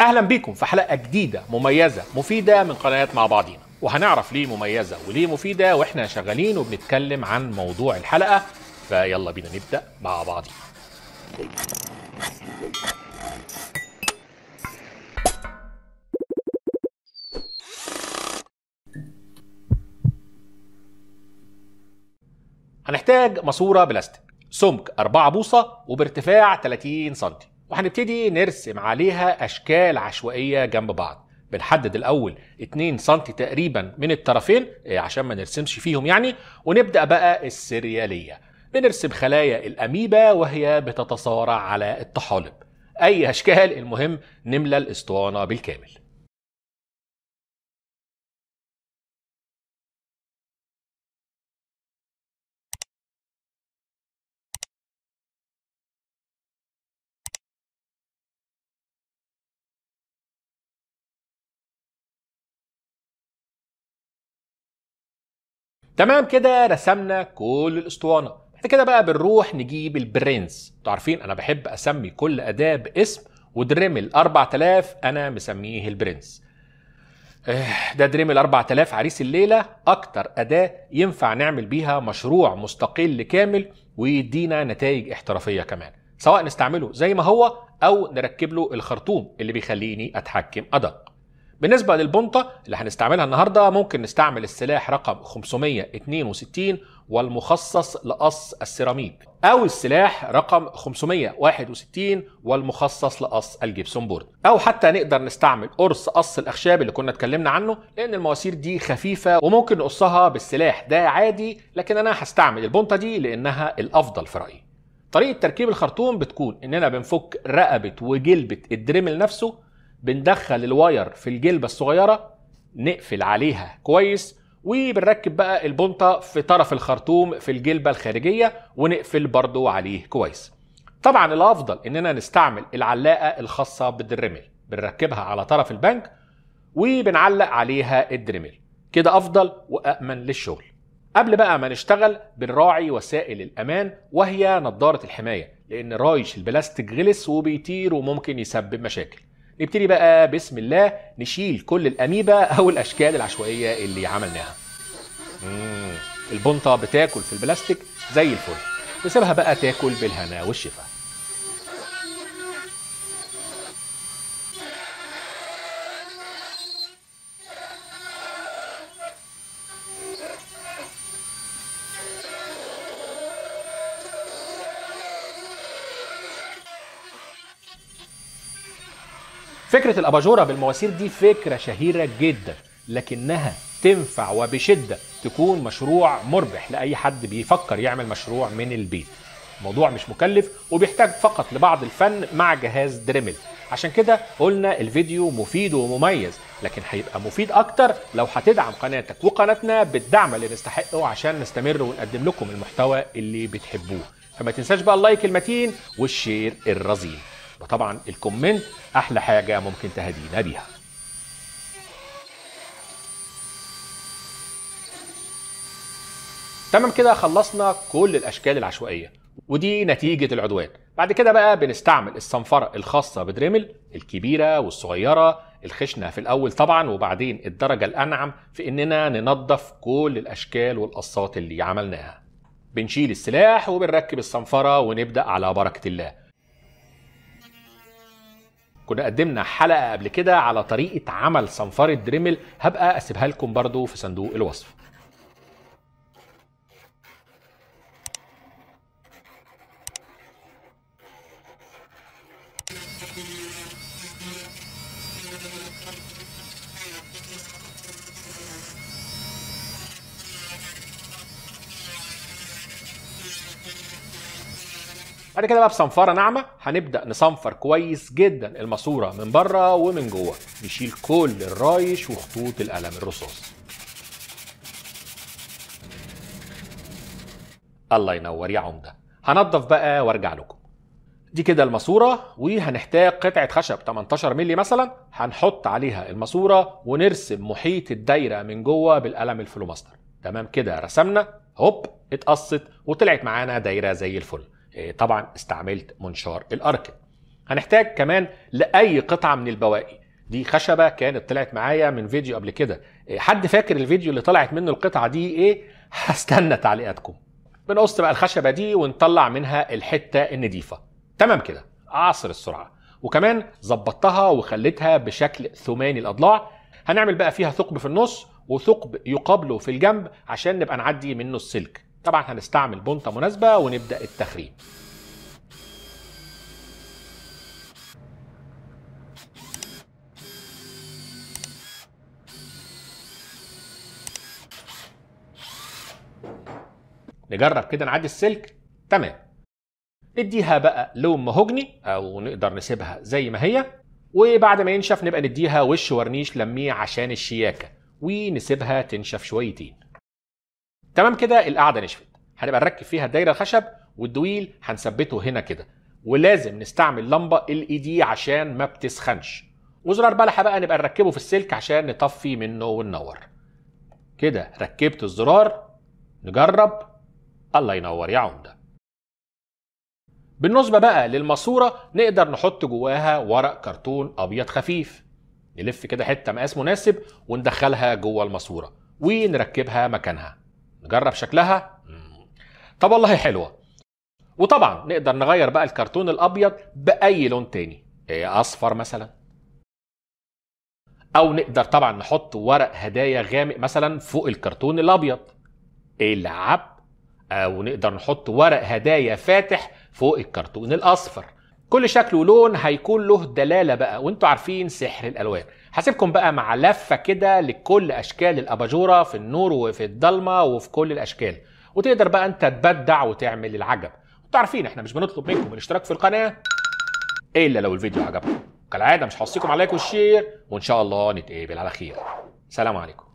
اهلا بيكم في حلقه جديده مميزه مفيده من قناه مع بعضينا وهنعرف ليه مميزه وليه مفيده واحنا شغالين وبنتكلم عن موضوع الحلقه فيلا بينا نبدا مع بعضينا هنحتاج ماسوره بلاستيك سمك 4 بوصه وبارتفاع 30 سم وهنبتدي نرسم عليها اشكال عشوائيه جنب بعض بنحدد الاول 2 سم تقريبا من الطرفين إيه، عشان ما نرسمش فيهم يعني ونبدا بقى السرياليه بنرسم خلايا الاميبا وهي بتتصارع على الطحالب اي اشكال المهم نملى الاسطوانه بالكامل تمام كده رسمنا كل الاسطوانه بعد كده بقى بنروح نجيب البرنس انتوا عارفين انا بحب اسمي كل اداه باسم ودريمل 4000 انا مسميه البرنس آه، ده دريمل 4000 عريس الليله اكتر اداه ينفع نعمل بيها مشروع مستقل كامل ويدينا نتائج احترافيه كمان سواء نستعمله زي ما هو او نركب له الخرطوم اللي بيخليني اتحكم ادق بالنسبة للبنطة اللي هنستعملها النهاردة ممكن نستعمل السلاح رقم 562 والمخصص لقص السيراميك أو السلاح رقم 561 والمخصص لقص الجبسون بورد أو حتى نقدر نستعمل قرص قص الأخشاب اللي كنا اتكلمنا عنه لأن المواسير دي خفيفة وممكن نقصها بالسلاح ده عادي لكن أنا هستعمل البنطة دي لأنها الأفضل في رأيي طريقة تركيب الخرطوم بتكون إننا بنفك رقبة وجلبة الدريمل نفسه بندخل الواير في الجلبة الصغيرة نقفل عليها كويس وبنركب بقى البنطة في طرف الخرطوم في الجلبة الخارجية ونقفل برضو عليه كويس طبعا الافضل اننا نستعمل العلاقة الخاصة بالدريمل بنركبها على طرف البنك وبنعلق عليها الدريمل كده افضل وامن للشغل قبل بقى ما نشتغل بنراعي وسائل الامان وهي نظارة الحماية لان رايش البلاستيك غلس وبيطير وممكن يسبب مشاكل نبتدي بقى بسم الله نشيل كل الاميبا او الاشكال العشوائيه اللي عملناها مم. البنطه بتاكل في البلاستيك زي الفل نسيبها بقى تاكل بالهنا والشفا فكرة الأباجورة بالمواسير دي فكرة شهيرة جدا لكنها تنفع وبشدة تكون مشروع مربح لأي حد بيفكر يعمل مشروع من البيت موضوع مش مكلف وبيحتاج فقط لبعض الفن مع جهاز دريمل عشان كده قلنا الفيديو مفيد ومميز لكن هيبقى مفيد اكتر لو هتدعم قناتك وقناتنا بالدعم اللي نستحقه عشان نستمر ونقدم لكم المحتوى اللي بتحبوه فما تنساش بقى اللايك المتين والشير الرزين وطبعا الكومنت احلى حاجه ممكن تهدينا بيها تمام كده خلصنا كل الاشكال العشوائيه ودي نتيجه العدوان بعد كده بقى بنستعمل الصنفره الخاصه بدريمل الكبيره والصغيره الخشنه في الاول طبعا وبعدين الدرجه الانعم في اننا ننظف كل الاشكال والقصات اللي عملناها بنشيل السلاح وبنركب الصنفره ونبدا على بركه الله كنا قدمنا حلقه قبل كده على طريقه عمل صنفره دريمل هبقى اسيبها لكم برضو في صندوق الوصف بعد كده بقى بصنفره ناعمه هنبدا نصنفر كويس جدا الماسوره من بره ومن جوه نشيل كل الرايش وخطوط القلم الرصاص الله ينور يا عمده هنضف بقى وارجع لكم دي كده الماسوره وهنحتاج قطعه خشب 18 مللي مثلا هنحط عليها الماسوره ونرسم محيط الدايره من جوه بالقلم الفلوماستر تمام كده رسمنا هوب اتقصت وطلعت معانا دايره زي الفل إيه، طبعا استعملت منشار الاركن هنحتاج كمان لاي قطعه من البواقي دي خشبه كانت طلعت معايا من فيديو قبل كده إيه، حد فاكر الفيديو اللي طلعت منه القطعه دي ايه هستنى تعليقاتكم بنقص بقى الخشبه دي ونطلع منها الحته النضيفه تمام كده عصر السرعه وكمان ظبطتها وخليتها بشكل ثماني الاضلاع هنعمل بقى فيها ثقب في النص وثقب يقابله في الجنب عشان نبقى نعدي منه السلك طبعا هنستعمل بنطه مناسبه ونبدا التخريم نجرب كده نعدي السلك تمام نديها بقى لون مهجني او نقدر نسيبها زي ما هي وبعد ما ينشف نبقى نديها وش ورنيش لميه عشان الشياكه ونسيبها تنشف شويتين تمام كده القعده نشفت هنبقى نركب فيها الدايره الخشب والدويل هنثبته هنا كده ولازم نستعمل لمبه ال اي دي عشان ما بتسخنش وزرار بلحه بقى نبقى نركبه في السلك عشان نطفي منه وننور كده ركبت الزرار نجرب الله ينور يا عمده بالنسبه بقى للماسوره نقدر نحط جواها ورق كرتون ابيض خفيف نلف كده حته مقاس مناسب وندخلها جوه الماسوره ونركبها مكانها نجرب شكلها مم. طب والله حلوه وطبعا نقدر نغير بقى الكرتون الابيض باي لون تاني إيه اصفر مثلا او نقدر طبعا نحط ورق هدايا غامق مثلا فوق الكرتون الابيض العب او نقدر نحط ورق هدايا فاتح فوق الكرتون الاصفر كل شكل ولون هيكون له دلاله بقى وانتوا عارفين سحر الالوان هسيبكم بقى مع لفه كده لكل اشكال الاباجوره في النور وفي الضلمه وفي كل الاشكال وتقدر بقى انت تبدع وتعمل العجب انتوا عارفين احنا مش بنطلب منكم الاشتراك في القناه الا لو الفيديو عجبكم كالعاده مش هوصيكم على اللايك والشير وان شاء الله نتقابل على خير سلام عليكم